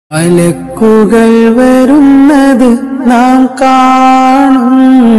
മലക്കുകൾ വരുന്നത് നാം കാണും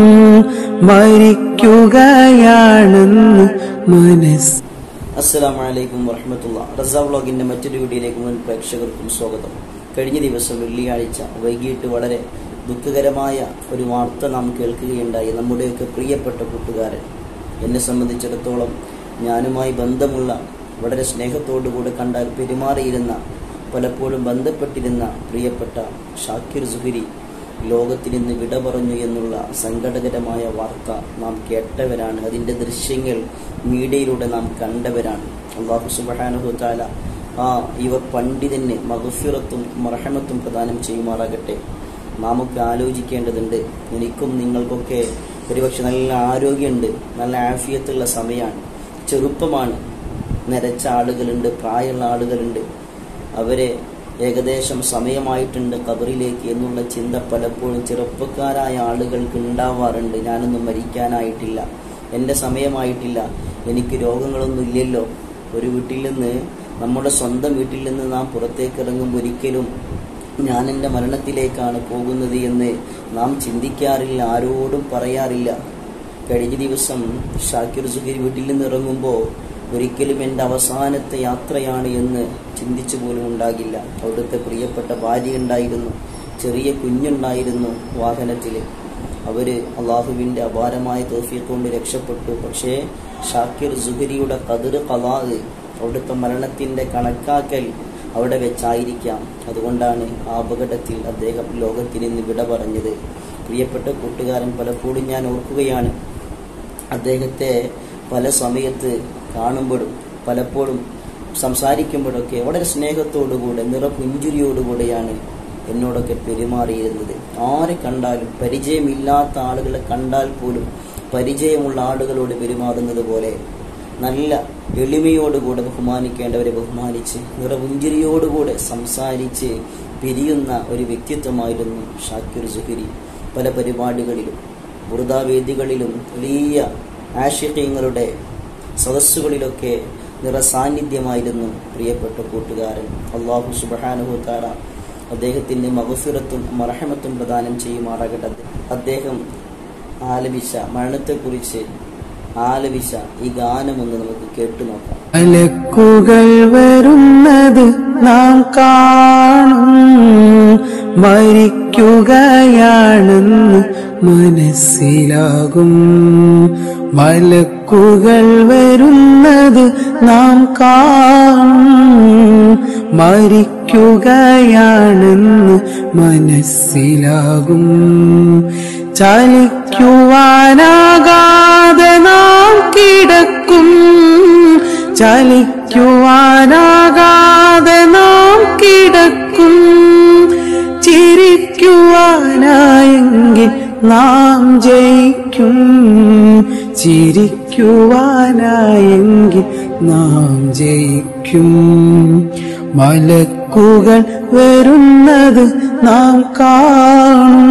മരിക്കുകയാണെന്ന് മനസ്സ് അസ്സലാമു അലൈക്കും വറഹമത്തുള്ള റസ വ്ളോഗിന്റെ മറ്റൊരു വീഡിയോയിലേക്ക് മുൻ പ്രേക്ഷകർക്കും സ്വാഗതം കഴിഞ്ഞ ദിവസം വെള്ളിയാഴ്ച വൈകിട്ട് വളരെ ദുഃഖകരമായ ഒരു വാർത്ത നാം കേൾക്കുകയുണ്ടായി നമ്മുടെയൊക്കെ പ്രിയപ്പെട്ട കൂട്ടുകാരൻ എന്നെ സംബന്ധിച്ചിടത്തോളം ഞാനുമായി ബന്ധമുള്ള വളരെ സ്നേഹത്തോടുകൂടെ കണ്ടാൽ പെരുമാറിയിരുന്ന പലപ്പോഴും ബന്ധപ്പെട്ടിരുന്ന പ്രിയപ്പെട്ട ഷാക്കിർ സുഹരി ലോകത്തിൽ നിന്ന് വിട പറഞ്ഞു എന്നുള്ള സങ്കടകരമായ വാർത്ത നാം കേട്ടവരാണ് അതിന്റെ ദൃശ്യങ്ങൾ മീഡിയയിലൂടെ നാം കണ്ടവരാണ് അള്ളാഹു സുബഹാനുഹു താല ആ ഇവ പണ്ഡിതന് മഹഫിറത്തും മറഹമത്തും പ്രദാനം ചെയ്യുമാറാകട്ടെ നാമൊക്കെ ആലോചിക്കേണ്ടതുണ്ട് എനിക്കും നിങ്ങൾക്കൊക്കെ ഒരുപക്ഷെ നല്ല ആരോഗ്യമുണ്ട് നല്ല ആഫിയത്തുള്ള സമയമാണ് ചെറുപ്പമാണ് നരച്ച ആളുകളുണ്ട് പ്രായമുള്ള ആളുകളുണ്ട് അവരെ ഏകദേശം സമയമായിട്ടുണ്ട് കബറിലേക്ക് എന്നുള്ള ചിന്ത പലപ്പോഴും ചെറുപ്പക്കാരായ ആളുകൾക്ക് ഉണ്ടാവാറുണ്ട് ഞാനൊന്നും മരിക്കാനായിട്ടില്ല എൻ്റെ സമയമായിട്ടില്ല എനിക്ക് രോഗങ്ങളൊന്നും ഇല്ലല്ലോ ഒരു വീട്ടിൽ നിന്ന് നമ്മുടെ സ്വന്തം വീട്ടിൽ നിന്ന് നാം പുറത്തേക്ക് ഇറങ്ങുമ്പോൾ ഒരിക്കലും ഞാൻ എൻ്റെ മരണത്തിലേക്കാണ് പോകുന്നത് എന്ന് നാം ചിന്തിക്കാറില്ല ആരോടും പറയാറില്ല കഴിഞ്ഞ ദിവസം ഷാക്കിർ സുഹീർ വീട്ടിൽ നിന്ന് ഇറങ്ങുമ്പോൾ ഒരിക്കലും എൻ്റെ അവസാനത്തെ യാത്രയാണ് എന്ന് ചിന്തിച്ചു പോലും ഉണ്ടാകില്ല അവിടുത്തെ പ്രിയപ്പെട്ട ഭാര്യ ഉണ്ടായിരുന്നു ചെറിയ കുഞ്ഞുണ്ടായിരുന്നു വാഹനത്തിൽ അവര് അള്ളാഹുവിൻ്റെ അപാരമായ തോഫിയെ കൊണ്ട് രക്ഷപ്പെട്ടു പക്ഷേ ഷാക്കിർ സുഹരിയുടെ കതിർ കലാത് അവിടുത്തെ മരണത്തിൻ്റെ കണക്കാക്കൽ അവിടെ വെച്ചായിരിക്കാം അതുകൊണ്ടാണ് ആ അപകടത്തിൽ അദ്ദേഹം ലോകത്തിൽ നിന്ന് വിട പറഞ്ഞത് പ്രിയപ്പെട്ട കൂട്ടുകാരൻ പലപ്പോഴും ഞാൻ ഓർക്കുകയാണ് അദ്ദേഹത്തെ പല സമയത്ത് കാണുമ്പോഴും പലപ്പോഴും സംസാരിക്കുമ്പോഴൊക്കെ വളരെ സ്നേഹത്തോടുകൂടെ നിറപുഞ്ചിരിയോടുകൂടെയാണ് എന്നോടൊക്കെ പെരുമാറിയിരുന്നത് ആരെ കണ്ടാലും പരിചയമില്ലാത്ത ആളുകളെ കണ്ടാൽ പോലും പരിചയമുള്ള ആളുകളോട് പെരുമാറുന്നത് പോലെ നല്ല എളിമയോടുകൂടെ ബഹുമാനിക്കേണ്ടവരെ ബഹുമാനിച്ച് നിറപുഞ്ചിരിയോടുകൂടെ സംസാരിച്ച് പിരിയുന്ന ഒരു വ്യക്തിത്വമായിരുന്നു ഷാക്കിർ സുഹരി പല പരിപാടികളിലും ബുറുദാവേദികളിലും വലിയ ആഷിഖ്യങ്ങളുടെ സദസ്സുകളിലൊക്കെ നിറസാന്നിധ്യമായിരുന്നു പ്രിയപ്പെട്ട കൂട്ടുകാരൻ അള്ളാഹു സുബഹാനുഹു താര അദ്ദേഹത്തിന്റെ മഹഫിറത്തും മറഹമത്തും പ്രദാനം ചെയ്യുമാറാകട്ടെ അദ്ദേഹം ആലപിച്ച മരണത്തെക്കുറിച്ച് ആലപിച്ച ഈ ഗാനമൊന്ന് നമുക്ക് കേട്ടു നോക്കാം മലക്കുകൾ വരുന്നത് നാം കാണും മരിക്കുകയാണെന്ന് മനസ്സിലാകും മലക്കുകൾ വരുന്നത് നാം കാണും മരിക്കുകയാണെന്ന് മനസ്സിലാകും ചലിക്കുവാനാകാതെ നാം കിടക്കും ചലിക്കുവാനാകാതെ നാം കിടക്കും ചിരിക്കുവാനായെങ്കിൽ നാം ജയിക്കും ചിരിക്കുവാനായെങ്കിൽ നാം ജയിക്കും മലക്കുകൾ വരുന്നത് നാം കാണും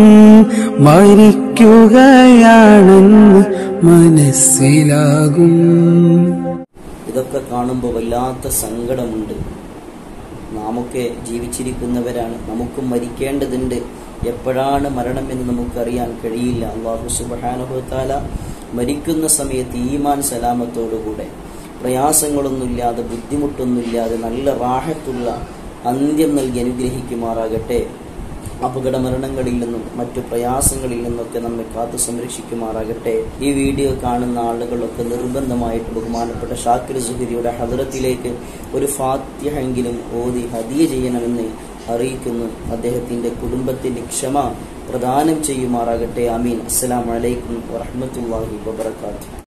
മരിക്കുകയാണെന്ന് മനസ്സിലാകും ഇതൊക്കെ കാണുമ്പോൾ വല്ലാത്ത സങ്കടമുണ്ട് നാമൊക്കെ ജീവിച്ചിരിക്കുന്നവരാണ് നമുക്കും മരിക്കേണ്ടതുണ്ട് എപ്പോഴാണ് മരണം എന്ന് നമുക്കറിയാൻ കഴിയില്ല അള്ളാഹു സുബാനുഭവത്താല മരിക്കുന്ന സമയത്ത് ഈമാൻ സലാമത്തോടുകൂടെ പ്രയാസങ്ങളൊന്നുമില്ലാതെ ബുദ്ധിമുട്ടൊന്നുമില്ലാതെ നല്ല റാഹത്തുള്ള അന്ത്യം നൽകി അനുഗ്രഹിക്കുമാറാകട്ടെ അപകട മരണങ്ങളിൽ നിന്നും മറ്റു പ്രയാസങ്ങളിൽ നിന്നൊക്കെ നമ്മെ കാത്തു സംരക്ഷിക്കുമാറാകട്ടെ ഈ വീഡിയോ കാണുന്ന ആളുകളൊക്കെ നിർബന്ധമായിട്ട് ബഹുമാനപ്പെട്ട ഷാക്കിർ സുഹരിയുടെ ഹദറത്തിലേക്ക് ഒരു ഫാത്യഹെങ്കിലും ഓതി ഹദിയ ചെയ്യണമെന്ന് അറിയിക്കുന്നു അദ്ദേഹത്തിന്റെ കുടുംബത്തിന്റെ ക്ഷമ പ്രദാനം ചെയ്യുമാറാകട്ടെ അമീൻ അസ്സലാമലൈക്കും വറഹമത്തല്ലാഹി വബർക്കാത്തു